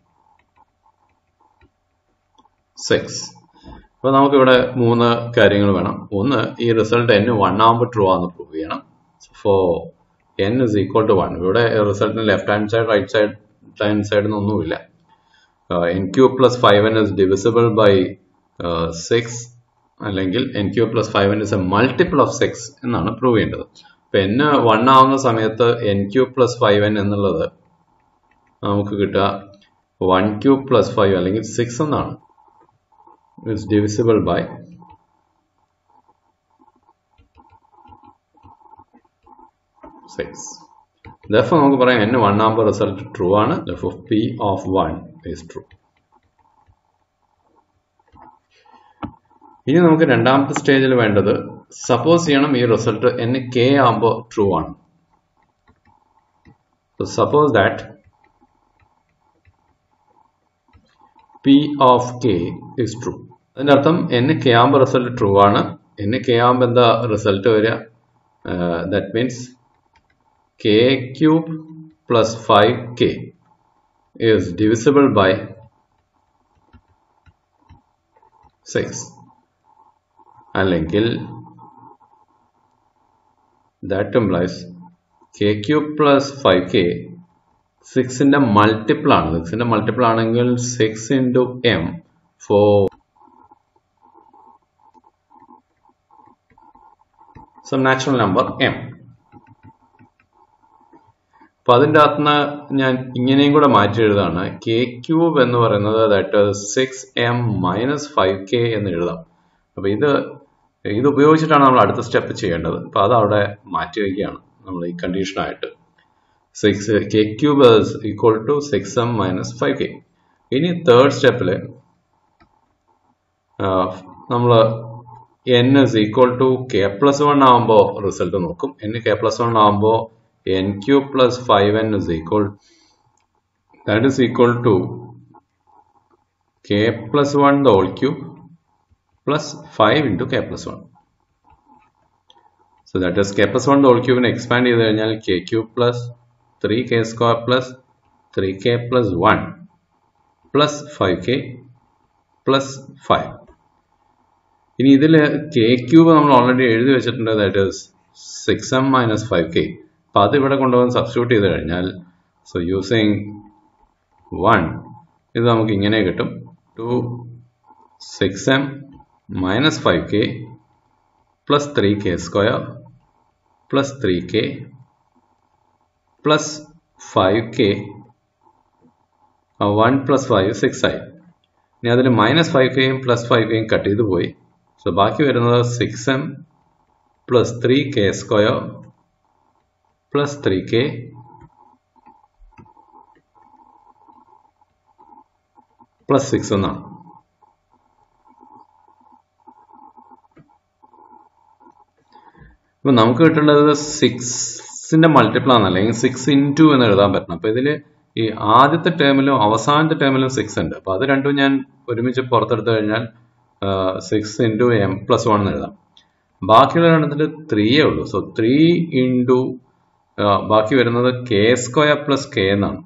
6 അപ്പോൾ നമുക്കിവിടെ മൂന്ന് കാര്യങ്ങൾ വേണം ഒന്ന് ഈ റിസൾട്ട് എൻ വൺ ആകുമ്പോൾ ട്രൂ ആണെന്ന് പ്രൂവ് ചെയ്യണം for n is equal to one ഇവിടെ റിസൾട്ടിന് left hand side right side hand side എന്നൊന്നുമില്ല n cube plus five n is divisible by six അല്ലെങ്കിൽ n cube plus five n is a multiple of six എന്നാണ് prove ചെയ്യേണ്ടത് അപ്പം n one ആവുന്ന സമയത്ത് n cube plus five n എന്നുള്ളത് നമുക്ക് കിട്ടുക വൺ ക്യൂബ് പ്ലസ് ഫൈവ് അല്ലെങ്കിൽ സിക്സ് എന്നാണ് it's divisible by six therefore നമുക്ക് പറയാം എൻ വൺ ആകുമ്പോൾ റിസൾട്ട് ട്രൂ ആണ് therefore P of one is true ഇനി നമുക്ക് രണ്ടാമത്തെ സ്റ്റേജിൽ വേണ്ടത് സപ്പോസ് ചെയ്യണം ഈ റിസൾട്ട് എൻ കെ ആകുമ്പോൾ ട്രൂ ആണ് suppose that P of k is true അതിന്റെ അർത്ഥം എൻ കെ ആകുമ്പോൾ റിസൾട്ട് ട്രൂ ആണ് എൻ കെ ആകുമ്പോൾ എന്താ റിസൾട്ട് വരിക that means k cube plus five k is divisible by 6 അല്ലെങ്കിൽ that implies k cube plus 5k സിക്സിന്റെ മൾട്ടിപ്പിൾ ആണ് സിക്സിന്റെ മൾട്ടിപ്പിൾ ആണെങ്കിൽ six into m for some natural number m അപ്പൊ അതിൻ്റെ അകത്തുനിന്ന് ഞാൻ ഇങ്ങനെയും കൂടെ മാറ്റി എഴുതാണ് കെ ക്യൂബ് എന്ന് പറയുന്നത് that six m minus five k എന്ന് എഴുതാം അപ്പൊ ഇത് ഇത് ഉപയോഗിച്ചിട്ടാണ് നമ്മൾ അടുത്ത സ്റ്റെപ്പ് ചെയ്യേണ്ടത് അപ്പൊ അത് അവിടെ മാറ്റി വയ്ക്കുകയാണ് നമ്മൾ ഈ കണ്ടീഷനായിട്ട് six k cube equal to six m minus five k ഇനി തേർഡ് സ്റ്റെപ്പിൽ നമ്മൾ n is equal to k plus one ആകുമ്പോൾ റിസൾട്ട് നോക്കും എൻ കെ പ്ലസ് വൺ ആകുമ്പോൾ n cube plus five n is equal that is equal to k plus one the whole cube plus five into k plus one so that is k plus one the whole ക്യൂബിനെ expand ചെയ്ത് കഴിഞ്ഞാൽ K cube plus three k square plus three k plus one plus five k plus five ഇനി ഇതിൽ k cube നമ്മൾ already എഴുതി വെച്ചിട്ടുണ്ട് that is six m minus five k അപ്പം അത് ഇവിടെ കൊണ്ടുവന്ന് സബ്സ്റ്റിറ്റ്യൂട്ട് ചെയ്ത് കഴിഞ്ഞാൽ സോ യൂസിങ് വൺ ഇത് നമുക്ക് ഇങ്ങനെ കിട്ടും to six m minus five k plus three k square plus three k plus five k one plus five six ആയി ഇനി അതിൽ മൈനസ് ഫൈവ് കെയും പ്ലസ് ഫൈവ് കെയും കട്ട് ചെയ്ത് പോയി സോ ബാക്കി വരുന്നത് six m plus three k square plus three k plus six എന്നാണ് ഇപ്പൊ നമുക്ക് കിട്ടേണ്ടത് സിക്സിന്റെ മൾട്ടിപ്പിൾ ആണ് അല്ലെങ്കിൽ സിക്സ് ഇൻറ്റു എന്ന് എഴുതാൻ പറ്റണം അപ്പൊ ഇതില് ഈ ആദ്യത്തെ ടേമിലും അവസാനത്തെ ടേമിലും സിക്സ് ഉണ്ട് അപ്പൊ അത് രണ്ടും ഞാൻ ഒരുമിച്ച് പുറത്തെടുത്തു കഴിഞ്ഞാൽ six into m plus one എന്ന് എഴുതാം ബാക്കിയുള്ള രണ്ടത്തിൽ ത്രീയേ ഉള്ളൂ സോ ത്രീ ഇൻറ്റു ബാക്കി വരുന്നത് കെ സ്ക്വയർ പ്ലസ് കെ എന്നാണ്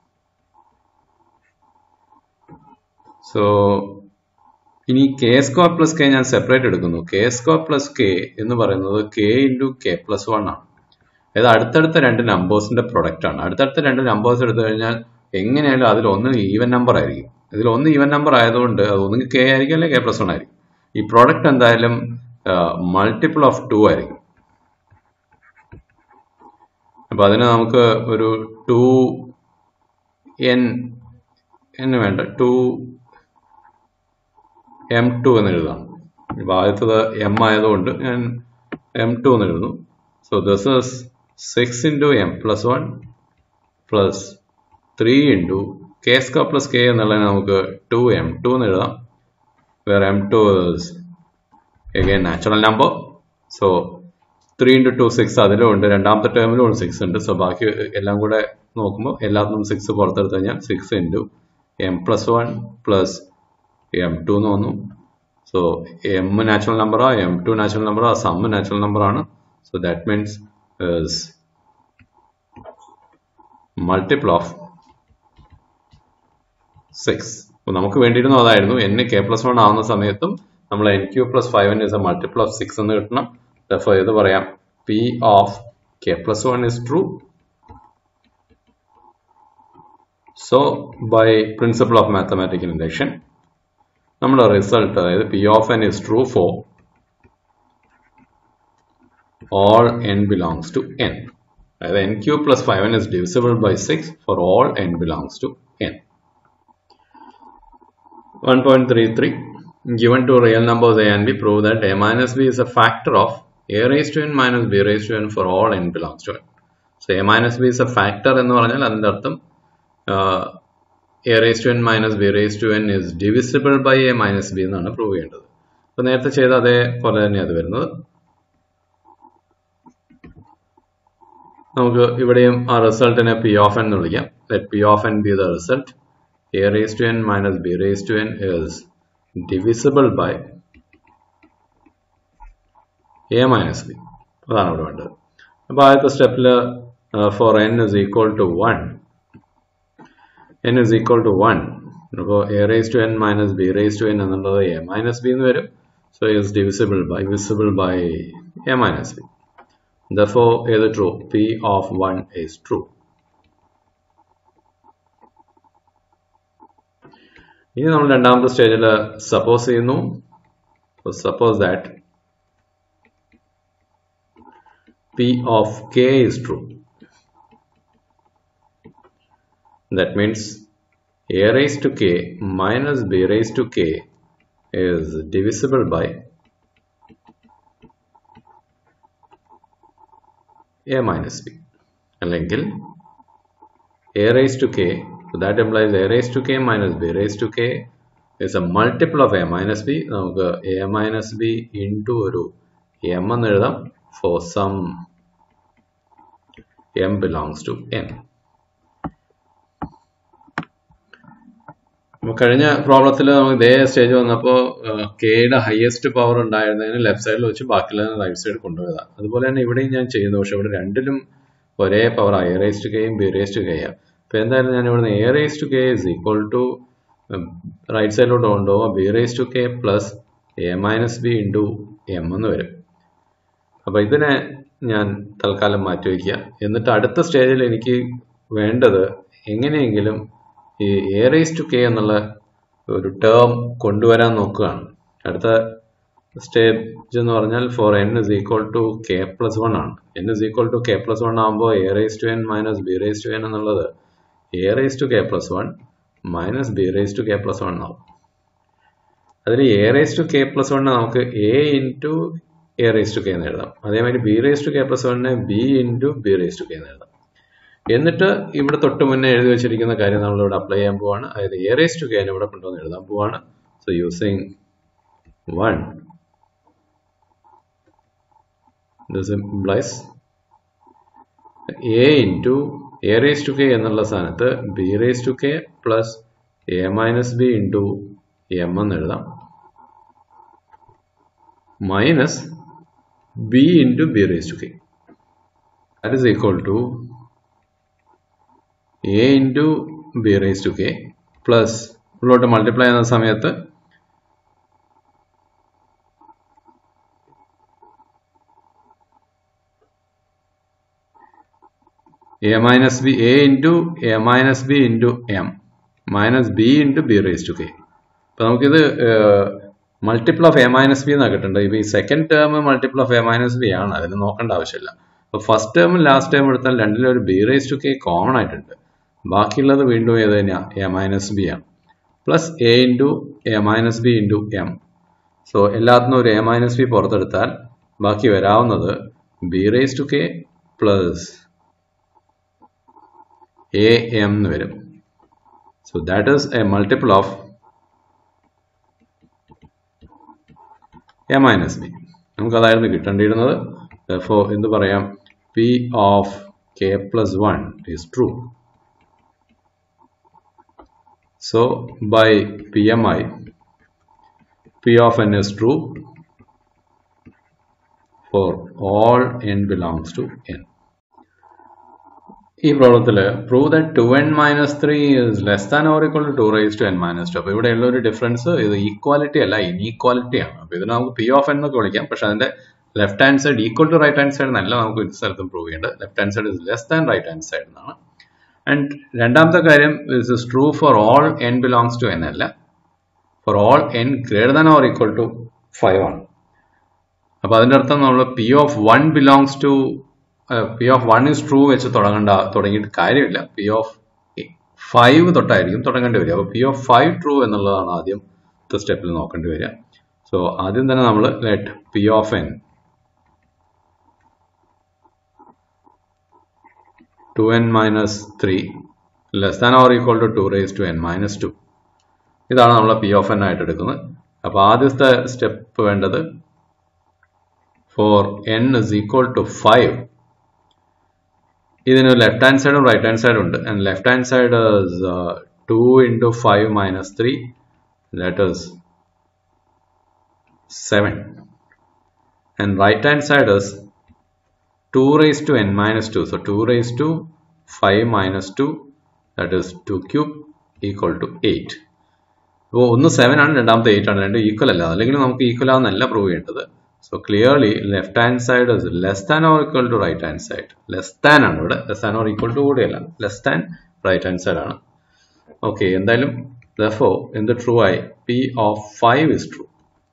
സോ ഇനി കെ സ്ക്വയർ പ്ലസ് കെ ഞാൻ സെപ്പറേറ്റ് എടുക്കുന്നു കെ സ്ക്വയർ പ്ലസ് കെ എന്ന് പറയുന്നത് k into k plus one ആണ് അതായത് അടുത്തടുത്ത രണ്ട് നമ്പേഴ്സിന്റെ പ്രൊഡക്റ്റ് ആണ് അടുത്തടുത്ത രണ്ട് നമ്പേഴ്സ് എടുത്തു കഴിഞ്ഞാൽ എങ്ങനെയായാലും അതിൽ ഒന്ന് ഈവൻ നമ്പർ ആയിരിക്കും ഇതിൽ ഒന്ന് ഈവൻ നമ്പർ ആയതുകൊണ്ട് അത് ഒന്നുകിൽ കെ ആയിരിക്കും അല്ലെങ്കിൽ കെ പ്ലസ് വൺ ആയിരിക്കും ഈ പ്രോഡക്റ്റ് എന്തായാലും മൾട്ടിപ്പിൾ ഓഫ് ടു ആയിരിക്കും അപ്പൊ അതിന് നമുക്ക് ഒരു ടു എൻ എന്ന് വേണ്ട ടു എം ടു എന്ന് എഴുതാം ഇപ്പൊ ആദ്യത്തത് എം ആയതുകൊണ്ട് ഞാൻ എം ടു എന്ന് എഴുതുന്നു so this is six into m plus one plus three into k square plus k എന്നുള്ളതിന് നമുക്ക് ടു എം ടു എന്ന് എഴുതാം where m two is again natural number so three into two six അതിലും ഉണ്ട് രണ്ടാമത്തെ ടേമിലും ഉണ്ട് സിക്സ് ഉണ്ട് so ബാക്കി എല്ലാം കൂടെ നോക്കുമ്പോൾ എല്ലാത്തിനും സിക്സ് പുറത്തെടുത്ത് കഴിഞ്ഞാൽ six into m plus one plus m two എന്ന് വന്നു സോ എം നാച്ചുറൽ നമ്പറാ എം ടു നാച്ചുറൽ നമ്പറാ സം നാച്ചുറൽ നമ്പറാണ് so that means multiple of six അപ്പോൾ നമുക്ക് വേണ്ടിയിരുന്നു അതായിരുന്നു എൻ കെ പ്ലസ് വൺ ആവുന്ന സമയത്തും നമ്മൾ n cube plus five n is a multiple of six എന്ന് കിട്ടണം Therefore, ഇത് പറയാം P of k plus one is true so by principle of mathematical induction നമ്മുടെ റിസൾട്ട് അതായത് P of n is true for all n belongs to n. അതായത് n cube plus 5n is divisible by 6 for all n belongs to n. 1.33 Given two real numbers a and b, prove that a minus b is a factor of a raised to n minus b raised to n for all n belongs to n. So a minus b is a factor എന്ന് പറഞ്ഞാൽ അതിൻ്റെ അർത്ഥം a raise to n minus b raise to n is divisible by a minus b എന്നാണ് prove ചെയ്യേണ്ടത് അപ്പോൾ നേരത്തെ ചെയ്ത അതേപോലെ തന്നെയാണ് അത് വരുന്നത് നമുക്ക് ഇവിടെയും ആ റിസൾട്ടിനെ പി ഓഫ് എൻ എന്ന് വിളിക്കാം let P of N be the result a raise to n minus b raise to n is divisible by a minus b അതാണ് ഇവിടെ വേണ്ടത് അപ്പോൾ ആദ്യത്തെ സ്റ്റെപ്പിൽ for n is equal to one n is equal to one അപ്പോൾ a raise to n minus b raise to n എന്നുള്ളത് a minus b എന്ന് വരും so is divisible by visible by a minus b Therefore, ഏത് true P of 1 is true. ഇനി നമ്മൾ രണ്ടാമത്തെ സ്റ്റേജിൽ suppose ചെയ്യുന്നു suppose that P of k is true. That means a raised to k minus b raised to k is divisible by a minus b അല്ലെങ്കിൽ a raised to k so that implies a raised to k minus b raised to k is a multiple of a minus b നമുക്ക് a minus b into ഒരു m എന്ന് എഴുതാം for some m belongs to n കഴിഞ്ഞ പ്രോബ്ലത്തിൽ നമുക്ക് ഇതേ stage വന്നപ്പോൾ കെയുടെ highest power ഉണ്ടായിരുന്നതിന് left സൈഡിൽ വെച്ച് ബാക്കിയുള്ളത് റൈറ്റ് സൈഡ് കൊണ്ടുപോയതാണ് അതുപോലെ തന്നെ ഇവിടെയും ഞാൻ ചെയ്യുന്നു പക്ഷെ ഇവിടെ രണ്ടിലും ഒരേ പവർ എ റേസ് ടു കെയും ബി റേസ് ടു കെയാണ് അപ്പോൾ എന്തായാലും ഞാൻ ഇവിടുന്ന് a raise to k is equal to right സൈഡിലോട്ട് കൊണ്ടുപോകുമ്പോൾ b raise to k plus a minus b into m എന്ന് വരും അപ്പോൾ ഇതിനെ ഞാൻ തൽക്കാലം മാറ്റി വയ്ക്കുക എന്നിട്ട് അടുത്ത സ്റ്റേജിൽ എനിക്ക് വേണ്ടത് എങ്ങനെയെങ്കിലും ഈ എ റേസ് ടു കെ എന്നുള്ള ഒരു ടേം കൊണ്ടുവരാൻ നോക്കുകയാണ് അടുത്ത സ്റ്റേജ് എന്ന് പറഞ്ഞാൽ for n is equal to k plus one ആണ് n is equal to k plus one ആകുമ്പോൾ a raise to n minus b raise to n എന്നുള്ളത് a raise to k plus one minus b raise to k plus one ആവും അതിൽ a raise to k plus one നമുക്ക് a into a raise to k എന്ന് എഴുതാം അതേമാതിരി b raise to k plus വണ്ണിനെ b into b raise to k എന്ന് എഴുതാം എന്നിട്ട് ഇവിടെ തൊട്ട് മുന്നേ എഴുതി വെച്ചിരിക്കുന്ന കാര്യം നമ്മൾ ഇവിടെ അപ്ലൈ ചെയ്യാൻ പോവാണ് അതായത് എ റേസ് ടു കെ ഇവിടെ കൊണ്ടുവന്ന് എഴുതാൻ പോവാണ് so using one this implies a into a raised to k എന്നുള്ള സ്ഥാനത്ത് b raised to k plus a minus b into m എന്ന് എഴുതാം minus b into b raised to k that is equal to a into b raised to k plus ഉള്ളോട്ട് multiply ചെയ്യുന്ന സമയത്ത് a minus b a into a minus b into m minus b into b raise to k അപ്പോൾ നമുക്കിത് multiple of a minus b എന്നാണ് കിട്ടുന്നത് ഇപ്പോൾ ഈ second term multiple of a minus b ആണ് അതിന് നോക്കേണ്ട ആവശ്യമില്ല അപ്പോൾ ഫസ്റ്റ് ടേമും ലാസ്റ്റ് ടേം എടുത്താൽ രണ്ടിലും ഒരു b raise to k common ആയിട്ടുണ്ട് ബാക്കിയുള്ളത് വീണ്ടും ഏത് തന്നെയാണ് എ മൈനസ് ബി ആണ് plus a into a minus b into m so എല്ലാത്തിനും ഒരു എ മൈനസ് ബി പുറത്തെടുത്താൽ ബാക്കി വരാവുന്നത് b raise to k plus a m എന്ന് വരും so that is a multiple of a minus b നമുക്കതായിരുന്നു കിട്ടേണ്ടിയിരുന്നത് ഫോർ എന്ത് പറയാം P of k plus one is true So by PMI, P of n is true for all n belongs to n. ഈ പ്രോബ്ലത്തിൽ prove that two n minus three is less than or equal to two raise to n minus two അപ്പോൾ ഇവിടെയുള്ള ഒരു difference ഇത് equality അല്ല inequality ആണ് അപ്പോൾ ഇതിന് നമുക്ക് പി ഓഫ് എൻ എന്നൊക്കെ വിളിക്കാം പക്ഷെ അതിന്റെ left hand side equal to right hand side എന്നല്ല നമുക്ക് ഒരു സ്ഥലത്തും പ്രൂവ് ചെയ്യേണ്ടത് left hand side is less than right hand side എന്നാണ് ആൻഡ് രണ്ടാമത്തെ കാര്യം this is true for all n belongs to N അല്ല for all n greater than or equal to five ആണ് അപ്പൊ അതിന്റെ അർത്ഥം നമ്മൾ P of one belongs to P of one is true വെച്ച് തുടങ്ങേണ്ട തുടങ്ങിയിട്ട് കാര്യമില്ല പി ഓഫ് ഫൈവ് തൊട്ടായിരിക്കും തുടങ്ങേണ്ടി വരിക അപ്പൊ പി ഓഫ് ഫൈവ് ട്രൂ എന്നുള്ളതാണ് ആദ്യത്തെ സ്റ്റെപ്പിൽ നോക്കേണ്ടി വരിക സോ ആദ്യം തന്നെ നമ്മൾ let P of n two n minus three less than or equal to two raise to n minus two ഇതാണ് നമ്മൾ പി ഓഫ് എൻ ആയിട്ട് എടുക്കുന്നത് അപ്പോൾ ആദ്യത്തെ സ്റ്റെപ്പ് വേണ്ടത് for n is equal to five ഇതിന് ലെഫ്റ്റ് ഹാൻഡ് സൈഡും right hand സൈഡും ഉണ്ട് and left hand side two into five minus three that is seven and right hand side is 2 raised to n minus 2. So 2 raised to 5 minus 2 that is 2 cube equal to 8. അപ്പോൾ ഒന്ന് seven ആണ് രണ്ടാമത്തെ eight ആണ് രണ്ട് equal അല്ല അല്ലെങ്കിൽ നമുക്ക് equal ആവുന്നല്ല പ്രൂവ് ചെയ്യേണ്ടത് so clearly left hand side is less than or equal to right hand side less than ആണ് ഇവിടെ less than or equal to കൂടിയല്ല less than right hand side ആണ് ഓക്കെ എന്തായാലും ദഫോ എന്ത് ട്രൂ ആയി P of five is true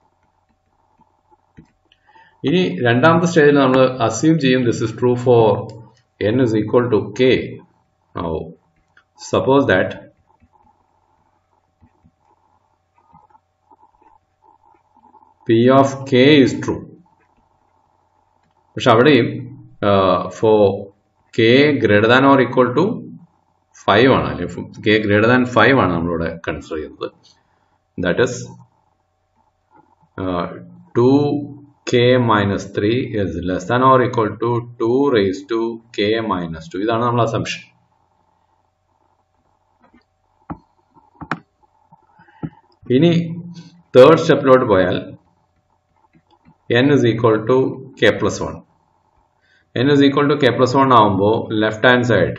ഇനി രണ്ടാമത്തെ സ്റ്റേജിൽ നമ്മൾ അസ്യൂം ചെയ്യും this is true for n is equal to k suppose that P of k is true പക്ഷെ അവിടെയും for k greater than or equal to five ആണ് അല്ലെങ്കിൽ കെ ഗ്രേറ്റർ ദാൻ ഫൈവ് ആണ് നമ്മളിവിടെ കൺസിഡർ ചെയ്യുന്നത് that is two k minus 3 is less than or equal to 2 raised to k minus 2 ഇതാണ് നമ്മൾ assumption ഇനി തേർഡ് സ്റ്റെപ്പിലോട്ട് പോയാൽ n is equal to k plus 1 n is equal to k plus 1 ആവുമ്പോൾ left hand side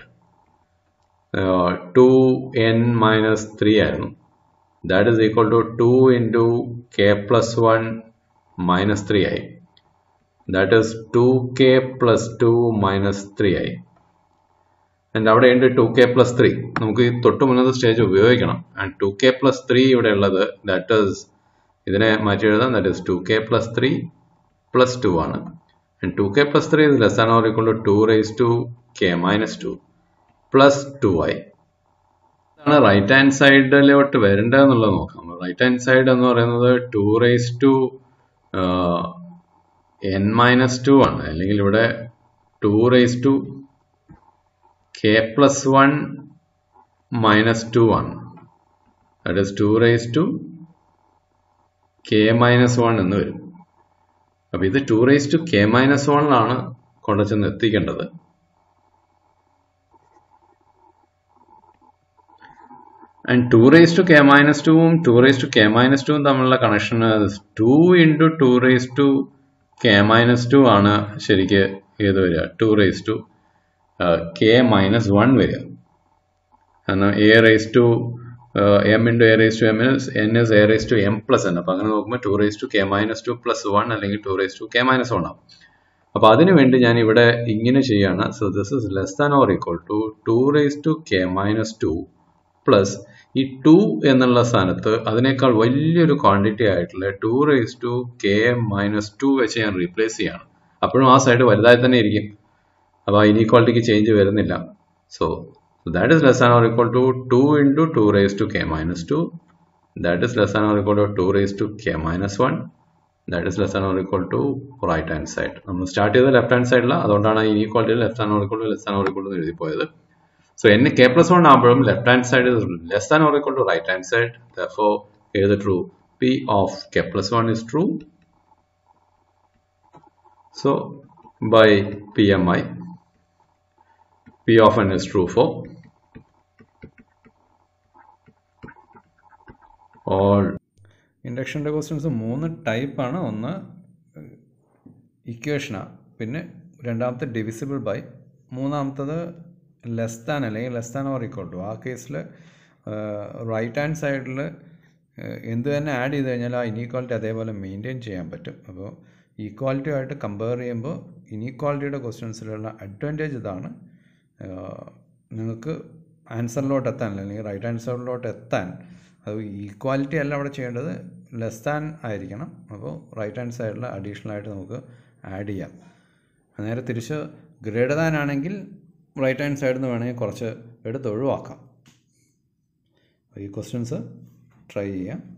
two n minus three ആയിരുന്നു that is equal to two into k plus one minus three ആയി that is two k plus two minus three ആയി and അവിടെ ഉണ്ട് to k plus three നമുക്ക് ഈ തൊട്ട് മുന്നത്തെ stage ഉപയോഗിക്കണം and two k plus three ഇവിടെ ഉള്ളത് ദാറ്റ് ഇസ് ഇതിനെ മാറ്റി എഴുതാം that is two k plus three plus two ആണ് and two k plus three is less than or equal to two raise to k minus two plus two ആയി ഇതാണ് right hand സൈഡിലോട്ട് വരേണ്ടതെന്നുള്ളത് നോക്കാം right hand side എന്ന് പറയുന്നത് two raise to n minus two ആണ് അല്ലെങ്കിൽ ഇവിടെ two raise to k plus one minus two ആണ് that is two raise to k minus one എന്ന് വരും അപ്പൊ ഇത് two raise to k minus വണ്ണിലാണ് കൊണ്ടുചെന്ന് എത്തിക്കേണ്ടത് and two raise to k minus ടുവും two raise to k minus ടുവും തമ്മിലുള്ള connection two into two raise to k minus two ആണ് ശരിക്ക് ഏത് വരിക to raise to k minus one വരിക കാരണം a raise to m into a raise to m n s a raise to m plus എന്ന് അപ്പോൾ അങ്ങനെ നോക്കുമ്പോൾ two raise to k minus two plus one അല്ലെങ്കിൽ two raise to k minus one ആവും അപ്പോൾ അതിനു വേണ്ടി ഞാൻ ഇവിടെ ഇങ്ങനെ ചെയ്യാണ് so this is less than or equal to two raise to k minus two plus ഈ ടു എന്നുള്ള സ്ഥാനത്ത് അതിനേക്കാൾ വലിയൊരു ക്വാണ്ടിറ്റി ആയിട്ടുള്ള two raise to k minus two വെച്ച് ഞാൻ റീപ്ലേസ് ചെയ്യാണ് അപ്പോഴും ആ സൈഡ് വലുതായി തന്നെ ഇരിക്കും അപ്പോൾ ആ ഇനീക്വാളിറ്റിക്ക് ചേഞ്ച് വരുന്നില്ല so that is less than or equal to two into two raise to k minus two that is less than or equal to two raise to k minus one that is less than or equal to right hand side നമ്മൾ start ചെയ്തത് left hand സൈഡിലാണ് അതുകൊണ്ടാണ് ഇനീക്വാളിറ്റിയിൽ left than or equal to less than or equal to എഴുതി പോയത് so n k plus 1 ആകുമ്പോഴും left hand side is less than or equal to right hand side therefore here the true p of k plus 1 is true so by pmi p of n is true for all ഇൻഡക്ഷൻ്റെ questions മൂന്ന് ടൈപ്പാണ് ഒന്ന് ഇക്വേഷനാണ് പിന്നെ രണ്ടാമത്തെ divisible by മൂന്നാമത്തത് less than അല്ലെങ്കിൽ less than or equal to ആ കേസിൽ റൈറ്റ് ഹാൻഡ് സൈഡിൽ എന്ത് തന്നെ ആഡ് ചെയ്ത് കഴിഞ്ഞാൽ ആ ഇനീക്വാളിറ്റി അതേപോലെ മെയിൻറ്റെയിൻ ചെയ്യാൻ പറ്റും അപ്പോൾ ഈക്വാലിറ്റി ആയിട്ട് കമ്പയർ ചെയ്യുമ്പോൾ ഇനീക്വാളിറ്റിയുടെ ക്വസ്റ്റ്യൻസിലുള്ള അഡ്വാൻറ്റേജ് ഇതാണ് നിങ്ങൾക്ക് ആൻസറിലോട്ട് എത്താൻ അല്ലെങ്കിൽ റൈറ്റ് ആൻസറിലോട്ട് എത്താൻ അത് ഈക്വാലിറ്റി അല്ല അവിടെ ചെയ്യേണ്ടത് ലെസ് ദാൻ ആയിരിക്കണം അപ്പോൾ റൈറ്റ് ഹാൻഡ് സൈഡിൽ അഡീഷണൽ ആയിട്ട് നമുക്ക് ആഡ് ചെയ്യാം നേരെ തിരിച്ച് ഗ്രേഡർ ദാൻ ആണെങ്കിൽ റൈറ്റ് ഹാൻഡ് സൈഡിൽ നിന്ന് വേണമെങ്കിൽ കുറച്ച് എടുത്ത് ഒഴിവാക്കാം ഈ ക്വസ്റ്റ്യൻസ് ട്രൈ ചെയ്യാം